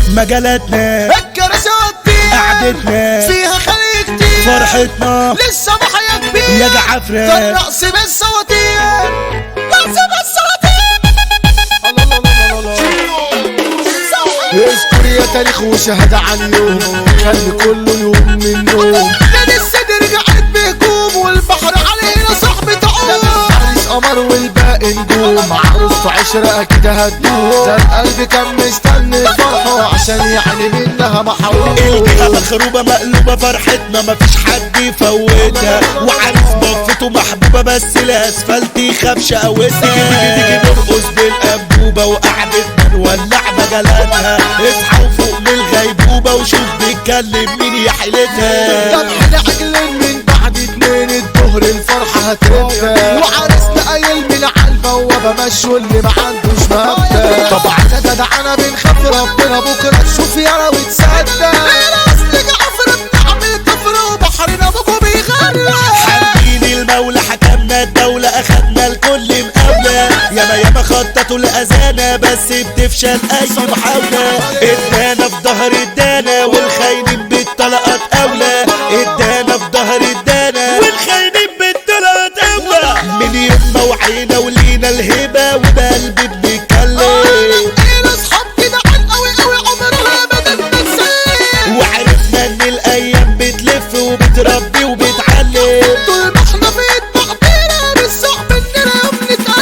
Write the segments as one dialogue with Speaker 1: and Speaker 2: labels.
Speaker 1: مجالاتنا
Speaker 2: الكراسات دي
Speaker 1: قعدتنا
Speaker 2: فيها خليج كتير
Speaker 1: فرحتنا
Speaker 2: لسه محيا كبير
Speaker 1: يا
Speaker 2: ده
Speaker 1: جعفرة
Speaker 2: الرقص بالصواتير رقص بالصواتير الله الله الله الله اذكر يا تاريخ وشهد عن يوم خلي كله يوم من نوم نادي الصدر قاعد بهجوم والبحر علينا صاحبة عوم عريس قمر والباقي نجوم عروسته عشرة أكيد هتدوم ده القلب كان مستني فرحه عشان يعني منها محروم
Speaker 1: الجهة مخروبة مقلوبة فرحتنا مفيش حد يفوتها وعارف ضفته محبوبة بس الاسفلت يخاف شقوتها تيجي تيجي نرقص بالانبوبة وقعدتنا نولع مجالاتها اصحى وفوق من الغيبوبة وشوف بيتكلم مين يا حيلتها
Speaker 2: ذبحنا عجلين من بعد اتنين الظهر الفرحة هتبقى وعرسنا قايل من على البوابة مشوا اللي ما عندوش مبدأ طبعا ده ده انا بنخاف ربنا بكرة تشوف يا لو تصدق اصل جعفر بنعمل كفر وبحرنا ابوكوا بيغرق
Speaker 1: حامدين المولى حكمنا الدولة اخدنا الكل مقاولة ياما ياما خططوا الاذانة بس بتفشل اي محاولة ادانا في ظهر ادانا والخاينين بالطلقات اولى ادانا في ظهر ادانا والخاينين بالطلقات اولى من يوم ما وعينا ولينا الهبة وبقلبي بنتكلم
Speaker 2: ايه اصحاب كده عن قوي قوي عمرها ابدا بتسلم
Speaker 1: وعرفنا ان الايام بتلف وبتربي وبتعلم
Speaker 2: طول ما احنا في ايد بعضينا بالصعب اننا يوم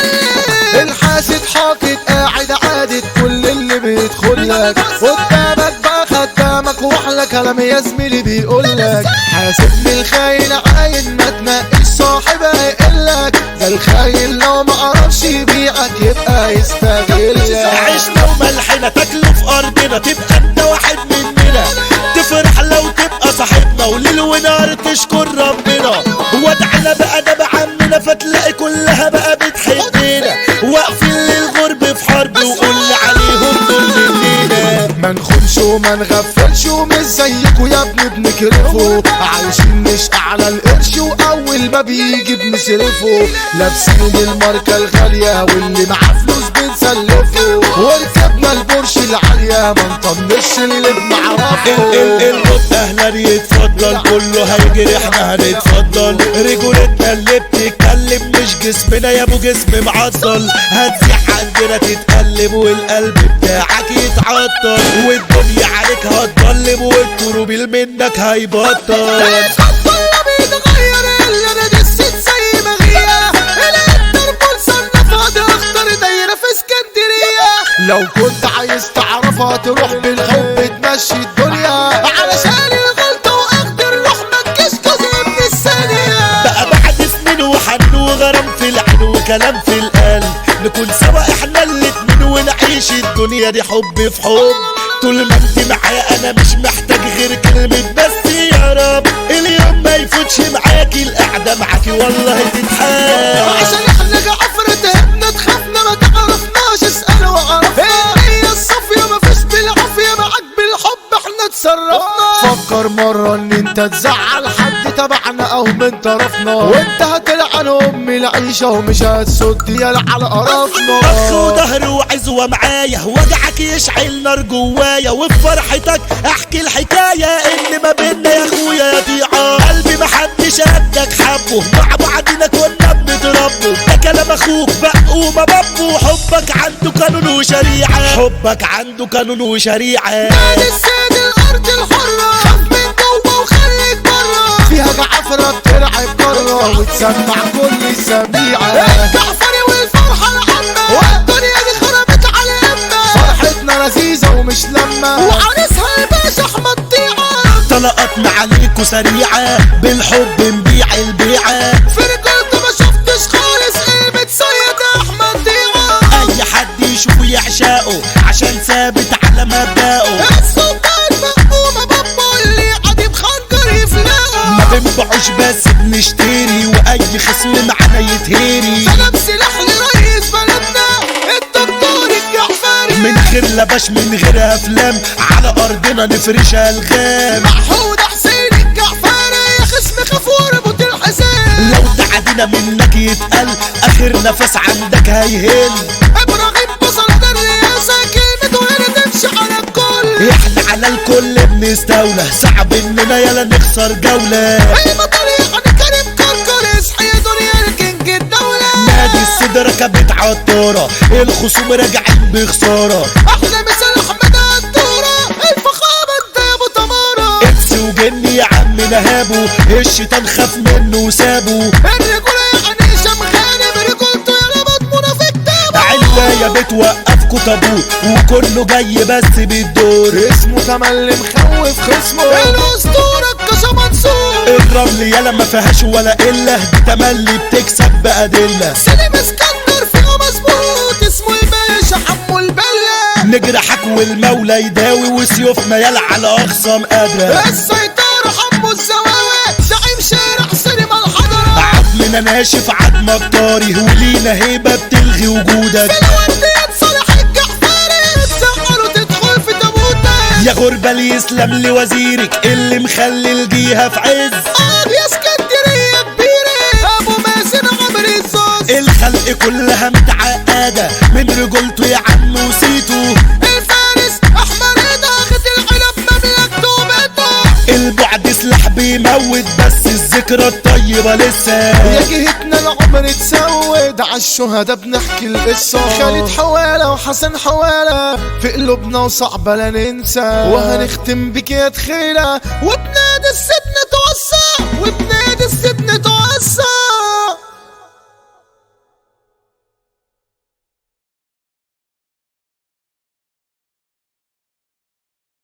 Speaker 2: نتعلم الحاسد حاطط قاعد عادت كل اللي بيدخل لك قدامك بقى خدامك واحلى كلام يا زميلي بيقول لك حاسب من الخاين عاين ما تنقيش صاحب هيقلك ده الخاين لو ما قربش يبيعك يبقى يستغلك
Speaker 1: عشنا وملحنا تاكلوا في ارضنا تبقى انت واحد مننا تفرح لو تبقى صاحبنا وليل ونهار تشكر ربنا وادعنا بقى ده بعمنا فتلاقي كلها بقى بتحبنا واقفين للغرب في حرب وقول عليهم دول مننا
Speaker 2: ما نخونش وما نغفلش ومش زيكوا يا ابني بنكرفوا عايشين مش على القرش واول ما بيجي بنصرفه لابسين الماركة الغالية واللي معاه فلوس بنسلفه وركبنا البورش العالية ما نطنش اللي بنعرفه
Speaker 1: الرد اهلا يتفضل كله هيجري احنا هنتفضل رجولتنا اللي بتتكلم مش جسمنا يا ابو جسم معضل هتزيح عندنا تتقلب والقلب بتاعك يتعطل والدنيا عليك هتضلم والكروبيل منك هيبطل
Speaker 2: كله بيتغير اللي انا دست زي ما هي الانتربول صنفها دي اخطر دايره في اسكندريه لو كنت عايز تعرفها تروح بالحب تمشي الدنيا علشان الغلطه واخد الروح ما تجيش جزء من الثانيه
Speaker 1: بقى بعد سنين وحن وغرام في العين وكلام في القلب نكون سوا احنا الاتنين ونعيش الدنيا دي حب في حب طول ما انت معايا انا مش محتاج غير كلمة بس يا رب اليوم ما يفوتش معاكي القعدة معاكي والله تتحاب
Speaker 2: عشان احنا جعفر تهبنا تخافنا ما تعرفناش اسأل وعرفنا هي الصافية ما فيش بالعافية معاك بالحب احنا تصرفنا فكر مرة ان انت تزعل حد تبعنا او من طرفنا وانت هتلعن ام العيشة ومش هتسد يلا على قرفنا
Speaker 1: اخ وظهر وعزوة معايا وجعك يشعل نار جوايا وفي فرحتك احكي الحكاية ان ما بينا يا اخويا يا ضيعة قلبي محدش قدك حبه مع بعضنا كنا بنتربوا ده كلام اخوك بقوم بابه حبك عنده قانون وشريعة حبك عنده قانون وشريعة
Speaker 2: نادي السيد الارض الحرة خاف من جوه وخليك بره فيها جعفرة بتلعب كرة وتسمع كل سميعة جعفري والفرحة العامة والدنيا دي خربت على امنا فرحتنا لذيذة ومش لما وعريسها الباشا احمد ضيعة
Speaker 1: طلقاتنا عليكوا سريعة بالحب نبيع البيعة
Speaker 2: في رجولته ما شفتش خالص قيمة سيد احمد ضيعة
Speaker 1: اي حد يشوفه يعشقه عشان ثابت على مبدأه
Speaker 2: السلطان مقبومة بابا اللي عادي بخنجر
Speaker 1: ما
Speaker 2: يفلقه
Speaker 1: بنبيعوش بس بنشتري واي خصم معانا يتهري
Speaker 2: سلام سلاح لرئيس بلدنا الدكتور الجعفري
Speaker 1: من غير لبش من غير افلام على ارضنا نفرشها الغام
Speaker 2: محمود حسين الجعفري خصم خاف وربط الحسين
Speaker 1: لو تعدينا منك يتقل اخر نفس عندك هيهل
Speaker 2: ابراهيم بصل ده الرئاسة كلمته هنا تمشي على الكل
Speaker 1: يا على الكل بنستولى صعب اننا يلا نخسر جولة
Speaker 2: اي بطريقة كريم كركر اصحى يا دنيا الكينج الدولة
Speaker 1: نادي الصدر كبت عطارة الخصوم راجعين بخسارة
Speaker 2: احلى مثال احمد الدورة الفخامة انت يا ابو تمارة
Speaker 1: اكس وجني يا عم نهابه الشيطان خاف منه وسابه
Speaker 2: الرجولة يعني هشام غانم رجولته يا ربط منافق تابع
Speaker 1: علواية بتوقفكوا طابور وكله جاي بس بالدور
Speaker 2: اسمه تملي مخوف خصمه الاسطورة الكشا منصور
Speaker 1: الرمل يالا ما فيهاش ولا قلة دي تملي بتكسب بأدلة
Speaker 2: سليم اسكندر فيه مظبوط اسمه الباشا حمو البلة
Speaker 1: نجرحك والمولى يداوي وسيوفنا يالا على أخصام قادرة
Speaker 2: السيطرة حمو الزواوي زعيم شارع سينما الحضرة
Speaker 1: عظمنا ناشف عظمك طاري ولينا هيبة بتلغي وجودك
Speaker 2: الوردية صالح الجعفري تزعل وتدخل في تابوتك
Speaker 1: يا غربة اللي يسلم لوزيرك اللي مخلي الجيهة في عز
Speaker 2: اه يا اسكندرية كبيرة ابو مازن عمري الزوز
Speaker 1: الخلق كلها متعقدة من رجولته يا عم وسيته
Speaker 2: الفارس احمر ضاغط العلب مملكته وبيته
Speaker 1: البعد سلاح بيموت بس الذكرى الطيبة لسه
Speaker 2: يا جهتنا العمر تسود عالشهداء بنحكي القصة خالد حوالة وحسن حوالة في قلوبنا وصعبة لا ننسى وهنختم بك يا تخيلة وبنادي